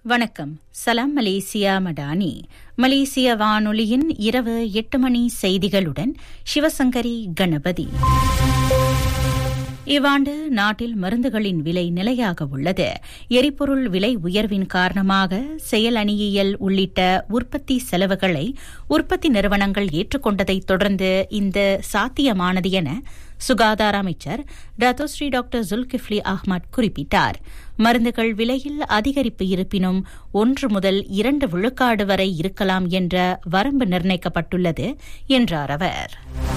வணக்கம் சலாம் மலேசியா மடானி மலேசிய வானொலியின் இரவு எட்டு மணி செய்திகளுடன் சிவசங்கரி கணபதி இவ்வாண்டு நாட்டில் மருந்துகளின் விலை நிலையாக உள்ளது எரிபொருள் விலை உயர்வின் காரணமாக செயல் அணியியல் உள்ளிட்ட உற்பத்தி செலவுகளை உற்பத்தி நிறுவனங்கள் ஏற்றுக்கொண்டதைத் தொடர்ந்து இந்த சாத்தியமானது என சுகாதார அமைச்சர் டத்தோஸ்ரீ டாக்டர் ஜுல்கிஃப்லி அஹ்மத் குறிப்பிட்டார் மருந்துகள் விலையில் அதிகரிப்பு இருப்பினும் ஒன்று முதல் இரண்டு விழுக்காடு வரை இருக்கலாம் என்ற வரம்பு நிர்ணயிக்கப்பட்டுள்ளது என்றார் அவர்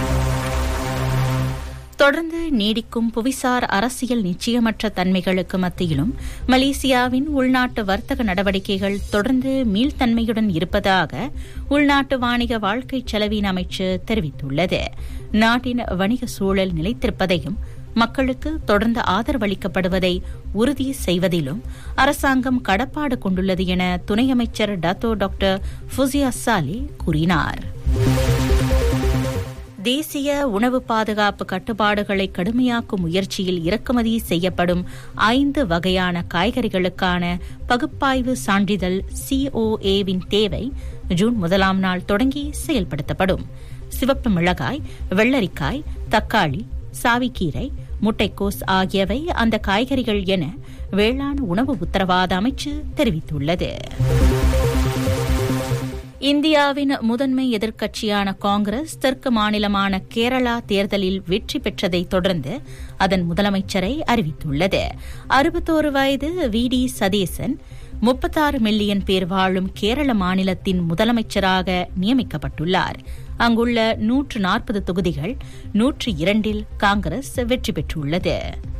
தொடர்ந்து நீடிக்கும் புவிசார் அரசியல் நிச்சயமற்ற தன்மைகளுக்கு மத்தியிலும் மலேசியாவின் உள்நாட்டு வர்த்தக நடவடிக்கைகள் தொடர்ந்து மீள்தன்மையுடன் இருப்பதாக உள்நாட்டு வாணிக வாழ்க்கை செலவின அமைச்சு தெரிவித்துள்ளது நாட்டின் வணிக சூழல் நிலைத்திருப்பதையும் மக்களுக்கு தொடர்ந்து ஆதரவளிக்கப்படுவதை உறுதி செய்வதிலும் அரசாங்கம் கடப்பாடு கொண்டுள்ளது என துணை அமைச்சர் டத்தோ டாக்டர் ஃபுசியா சாலி கூறினார் தேசிய உணவு பாதுகாப்பு கட்டுப்பாடுகளை கடுமையாக்கும் முயற்சியில் இறக்குமதி செய்யப்படும் ஐந்து வகையான காய்கறிகளுக்கான பகுப்பாய்வு சான்றிதழ் சிஓஏவின் தேவை ஜூன் முதலாம் நாள் தொடங்கி செயல்படுத்தப்படும் சிவப்பு மிளகாய் வெள்ளரிக்காய் தக்காளி சாவிக்கீரை முட்டைக்கோஸ் ஆகியவை அந்த காய்கறிகள் என வேளாண் உணவு உத்தரவாத அமைச்சு தெரிவித்துள்ளது இந்தியாவின் முதன்மை எதிர்க்கட்சியான காங்கிரஸ் தெற்கு மாநிலமான கேரளா தேர்தலில் வெற்றி பெற்றதைத் தொடர்ந்து அதன் முதலமைச்சரை அறிவித்துள்ளது அறுபத்தோரு வயது வி டி சதீசன் முப்பத்தாறு மில்லியன் பேர் வாழும் கேரள மாநிலத்தின் முதலமைச்சராக நியமிக்கப்பட்டுள்ளார் அங்குள்ள நூற்று நாற்பது தொகுதிகள் நூற்று இரண்டில் காங்கிரஸ் வெற்றி பெற்றுள்ளது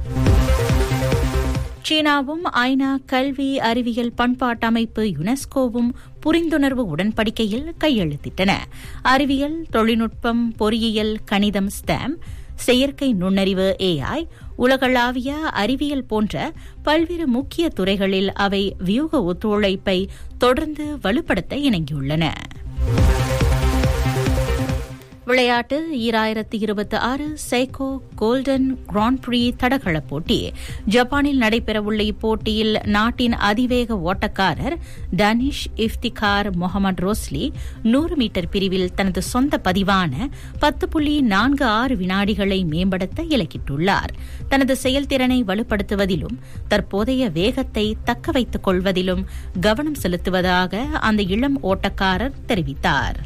சீனாவும் ஐநா கல்வி அறிவியல் பண்பாட்டு அமைப்பு யுனெஸ்கோவும் புரிந்துணர்வு உடன்படிக்கையில் கையெழுத்திட்டன அறிவியல் தொழில்நுட்பம் பொறியியல் கணிதம் ஸ்டாம் செயற்கை நுண்ணறிவு ஏஐ உலகளாவிய அறிவியல் போன்ற பல்வேறு முக்கிய துறைகளில் அவை வியூக ஒத்துழைப்பை தொடர்ந்து வலுப்படுத்த இணங்கியுள்ளன விளையாட்டு ஈராயிரத்தி இருபத்தி ஆறு சைகோ கோல்டன் கிராண்ட் ப்ரீ தடகள போட்டி ஜப்பானில் நடைபெறவுள்ள இப்போட்டியில் நாட்டின் அதிவேக ஓட்டக்காரர் டனிஷ் இஃப்திகார் முகமது ரோஸ்லி நூறு மீட்டர் பிரிவில் தனது சொந்த பதிவான பத்து புள்ளி நான்கு ஆறு வினாடிகளை மேம்படுத்த இலக்கிட்டுள்ளார் தனது செயல்திறனை வலுப்படுத்துவதிலும் தற்போதைய வேகத்தை தக்க வைத்துக் கொள்வதிலும் கவனம் செலுத்துவதாக அந்த இளம் ஓட்டக்காரர் தெரிவித்தார்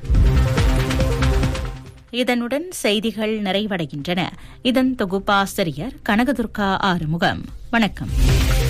இதனுடன் செய்திகள் நிறைவடைகின்றன இதன் தொகுப்பாசிரியர் கனகதுர்கா ஆறுமுகம் வணக்கம்